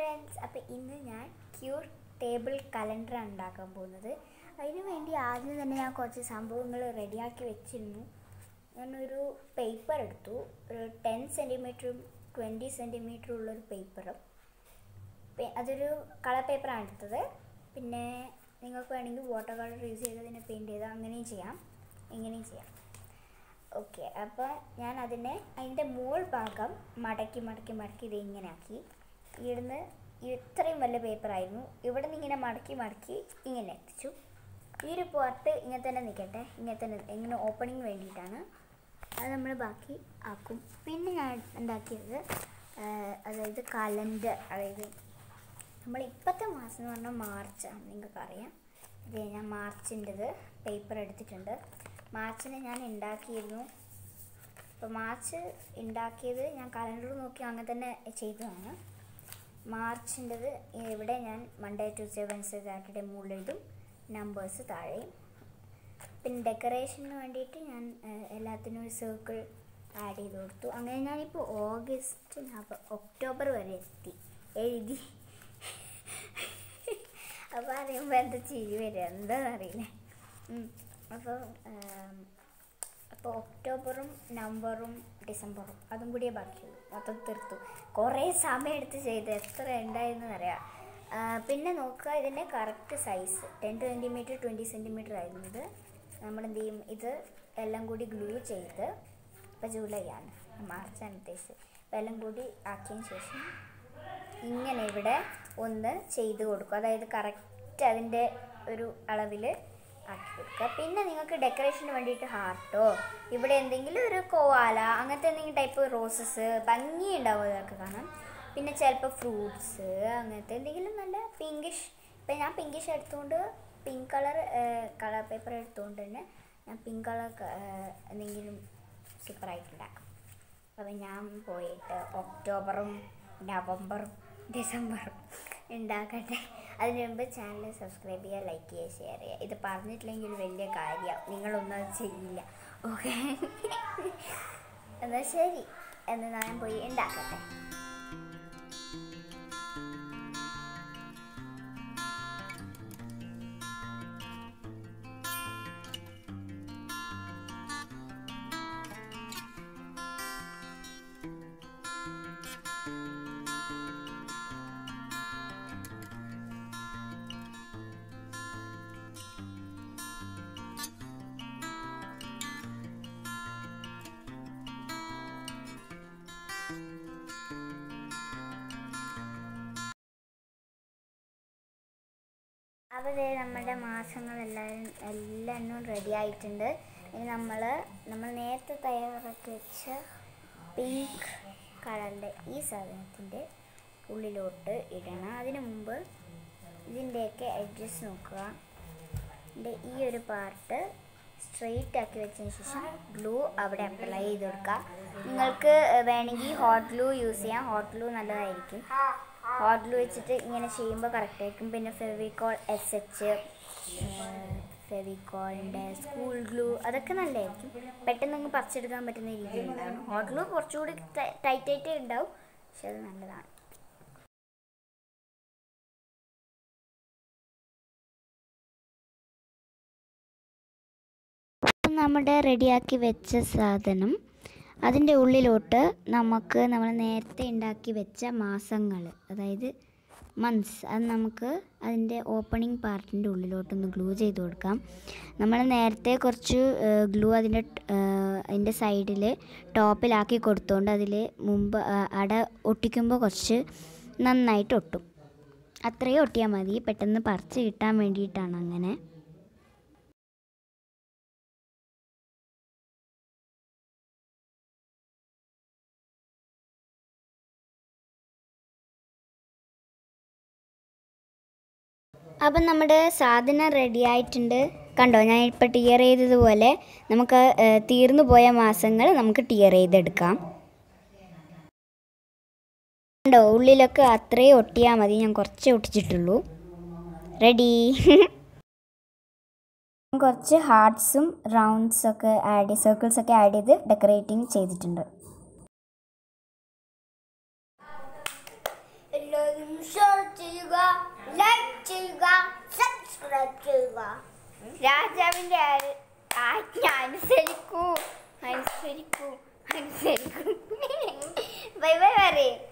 friends അപ്പോൾ ഇന്ന് ഞാൻ ക്യൂർ ടേബിൾ കലണ്ടറാണ് ഉണ്ടാക്കാൻ പോകുന്നത് അതിന് വേണ്ടി ആദ്യം തന്നെ ഞാൻ കുറച്ച് സംഭവങ്ങൾ റെഡിയാക്കി വെച്ചിരുന്നു ഞാനൊരു പേപ്പർ എടുത്തു ഒരു ടെൻ സെൻറ്റിമീറ്ററും ട്വൻറ്റി സെൻറ്റിമീറ്ററും ഉള്ളൊരു പേപ്പറും അതൊരു കളർ പേപ്പറാണ് എടുത്തത് പിന്നെ നിങ്ങൾക്ക് വേണമെങ്കിൽ വാട്ടർ കളർ യൂസ് ചെയ്ത് അതിനെ പെയിൻറ്റ് ചെയ്ത് അങ്ങനെയും ചെയ്യാം ഇങ്ങനെയും ചെയ്യാം ഓക്കെ അപ്പോൾ ഞാൻ അതിനെ അതിൻ്റെ മോൾ ഭാഗം മടക്കി മടക്കി മടക്കി ഇത് ഇങ്ങനെ ആക്കി ഇവിടുന്ന് ഇത്രയും വലിയ പേപ്പറായിരുന്നു ഇവിടെ നിന്ന് ഇങ്ങനെ മടക്കി മടക്കി ഇങ്ങനെ എത്തിച്ചു ഈ ഒരു പാർട്ട് ഇങ്ങനെ തന്നെ നിൽക്കട്ടെ ഇങ്ങനെ തന്നെ ഇങ്ങനെ ഓപ്പണിങ് വേണ്ടിയിട്ടാണ് അത് നമ്മൾ ബാക്കി ആക്കും പിന്നെ ഞാൻ ഉണ്ടാക്കിയത് അതായത് കലണ്ടർ അതായത് നമ്മൾ ഇപ്പോഴത്തെ മാസം എന്ന് പറഞ്ഞാൽ മാർച്ചാണ് നിങ്ങൾക്ക് അറിയാം ഇത് ഞാൻ മാർച്ചിൻ്റെത് പേപ്പർ എടുത്തിട്ടുണ്ട് മാർച്ചിന് ഞാൻ ഉണ്ടാക്കിയിരുന്നു അപ്പോൾ മാർച്ച് ഉണ്ടാക്കിയത് ഞാൻ കലണ്ടർ നോക്കി അങ്ങനെ തന്നെ ചെയ്തതാണ് മാർച്ചിൻ്റെത് ഇവിടെ ഞാൻ മൺഡേ ട്യൂസ്ഡേ വെൻസ്ഡേ സാറ്റർഡേ മുകളിൽ എഴുതും നമ്പേഴ്സ് താഴെയും പിന്നെ ഡെക്കറേഷന് വേണ്ടിയിട്ട് ഞാൻ എല്ലാത്തിനും ഒരു സർക്കിൾ ആഡ് ചെയ്ത് കൊടുത്തു അങ്ങനെ ഞാനിപ്പോൾ ഓഗസ്റ്റ് ഒക്ടോബർ വരെ എത്തി എഴുതി അപ്പോൾ അറിയുമ്പോൾ എന്താ ചിരി വരിക എന്താണെന്നറിയില്ല അപ്പോൾ അപ്പോൾ ഒക്ടോബറും നവംബറും ഡിസംബറും അതും കൂടിയേ ബാക്കിയുള്ളൂ മൊത്തം തീർത്തു കുറേ സമയം എടുത്ത് ചെയ്ത് എത്ര ഉണ്ടായിരുന്നു അറിയാം പിന്നെ നോക്കുക ഇതിൻ്റെ correct size ten centimetre twenty centimetre ആയിരുന്നു ഇത് നമ്മൾ എന്ത് ചെയ്യും ഇത് എല്ലാം കൂടി ഗ്ലൂ ചെയ്ത് ഇപ്പോൾ ജൂലൈ ആണ് മാർച്ചാണ് ഉദ്ദേശിച്ചത് അപ്പോൾ എല്ലാം കൂടി ആക്കിയതിന് ശേഷം ഇങ്ങനെ ഇവിടെ ഒന്ന് ചെയ്ത് കൊടുക്കും അതായത് കറക്റ്റ് അതിൻ്റെ ഒരു അളവിൽ ആക്കി കൊടുക്കുക പിന്നെ നിങ്ങൾക്ക് ഡെക്കറേഷന് വേണ്ടിയിട്ട് ഹാർട്ടോ ഇവിടെ എന്തെങ്കിലും ഒരു കോവാല അങ്ങനത്തെ എന്തെങ്കിലും ടൈപ്പ് റോസസ് ഭംഗി ഉണ്ടാവും അതൊക്കെ കാണാം പിന്നെ ചിലപ്പോൾ ഫ്രൂട്ട്സ് അങ്ങനത്തെ എന്തെങ്കിലും നല്ല പിങ്കിഷ് ഇപ്പം ഞാൻ പിങ്കിഷ് എടുത്തുകൊണ്ട് പിങ്ക് കളർ കളർ പേപ്പർ എടുത്തുകൊണ്ട് തന്നെ ഞാൻ പിങ്ക് കളർ എന്തെങ്കിലും സൂപ്പറായിട്ടുണ്ടാക്കും അപ്പം ഞാൻ പോയിട്ട് ഒക്ടോബറും നവംബറും ഡിസംബറും ഉണ്ടാക്കട്ടെ അതിന് മുമ്പ് ചാനൽ സബ്സ്ക്രൈബ് ചെയ്യുക ലൈക്ക് ചെയ്യുക ഷെയർ ചെയ്യുക ഇത് പറഞ്ഞിട്ടില്ലെങ്കിൽ വലിയ കാര്യമാണ് നിങ്ങളൊന്നും അത് ചെയ്യില്ല ഓക്കെ എന്നാൽ ശരി എന്ന് ഞാൻ പോയി ഉണ്ടാക്കട്ടെ അപ്പോൾ ദേ നമ്മുടെ മാസങ്ങളെല്ലാവരും എല്ലാം റെഡി ആയിട്ടുണ്ട് ഇനി നമ്മൾ നമ്മൾ നേരത്തെ തയ്യാറാക്കി വെച്ച പിങ്ക് കളറിൻ്റെ ഈ സാധനത്തിൻ്റെ ഉള്ളിലോട്ട് ഇടണം അതിന് മുമ്പ് ഇതിൻ്റെയൊക്കെ എഡ്ജസ് നോക്കുക ഇതിൻ്റെ ഈ ഒരു പാർട്ട് സ്ട്രെയിറ്റ് ആക്കി വെച്ചതിന് ശേഷം ഗ്ലൂ അവിടെ അപ്ലൈ ചെയ്ത് കൊടുക്കുക നിങ്ങൾക്ക് വേണമെങ്കിൽ ഹോട്ട് ഗ്ലൂ യൂസ് ചെയ്യാം ഹോട്ട് ഗ്ലൂ നല്ലതായിരിക്കും ഹോട്ട് ഗ്ലൂ വെച്ചിട്ട് ഇങ്ങനെ ചെയ്യുമ്പോൾ കറക്റ്റ് ആയിരിക്കും പിന്നെ ഫെവിക്കോൾ എസ് എച്ച് ഫെവിക്കോളിൻ്റെ സ്കൂൾ ഗ്ലൂ അതൊക്കെ നല്ലതായിരിക്കും പെട്ടെന്ന് അങ്ങ് പറിച്ചെടുക്കാൻ പറ്റുന്ന രീതിയിൽ ഉണ്ടാവും ഹോട്ട് ഗ്ലൂ കുറച്ചുകൂടി ടൈറ്റ് ആയിട്ടേ ഉണ്ടാവും പക്ഷെ അത് നല്ലതാണ് നമ്മുടെ റെഡിയാക്കി വെച്ച സാധനം അതിൻ്റെ ഉള്ളിലോട്ട് നമുക്ക് നമ്മൾ നേരത്തെ ഉണ്ടാക്കി വെച്ച മാസങ്ങൾ അതായത് മന്ത്സ് അത് നമുക്ക് അതിൻ്റെ ഓപ്പണിംഗ് പാർട്ടിൻ്റെ ഉള്ളിലോട്ടൊന്ന് ഗ്ലൂ ചെയ്ത് കൊടുക്കാം നമ്മൾ നേരത്തെ കുറച്ച് ഗ്ലൂ അതിൻ്റെ അതിൻ്റെ സൈഡിൽ ടോപ്പിലാക്കി കൊടുത്തുകൊണ്ട് അതിൽ മുമ്പ് അട ഒട്ടിക്കുമ്പോൾ കുറച്ച് നന്നായിട്ട് ഒട്ടും അത്രയും ഒട്ടിയാൽ മതി പെട്ടെന്ന് പറിച്ച് കിട്ടാൻ വേണ്ടിയിട്ടാണ് അങ്ങനെ അപ്പം നമ്മുടെ സാധനം റെഡി ആയിട്ടുണ്ട് കണ്ടോ ഞാൻ ഇപ്പോൾ ടിയർ ചെയ്തതുപോലെ നമുക്ക് തീർന്നു പോയ മാസങ്ങൾ നമുക്ക് ടിയർ ചെയ്തെടുക്കാം കണ്ടോ ഉള്ളിലൊക്കെ അത്രയും ഒട്ടിയാൽ മതി ഞാൻ കുറച്ച് ഒട്ടിച്ചിട്ടുള്ളൂ റെഡി കുറച്ച് ഹാർട്ട്സും റൗണ്ട്സ് ഒക്കെ ആഡ് സർക്കിൾസ് ഒക്കെ ആഡ് ചെയ്ത് ഡെക്കറേറ്റിംഗ് ചെയ്തിട്ടുണ്ട് എല്ലാവരും ചെയ്യുക സബ്സ്ക്രൈബ് ചെയ്യുക രാജാവിന്റെ ആ- ആജ്ഞ അനുസരിക്കൂ അനുസരിക്കൂ അനുസരിക്കൂ ബൈ ബൈ പറയേ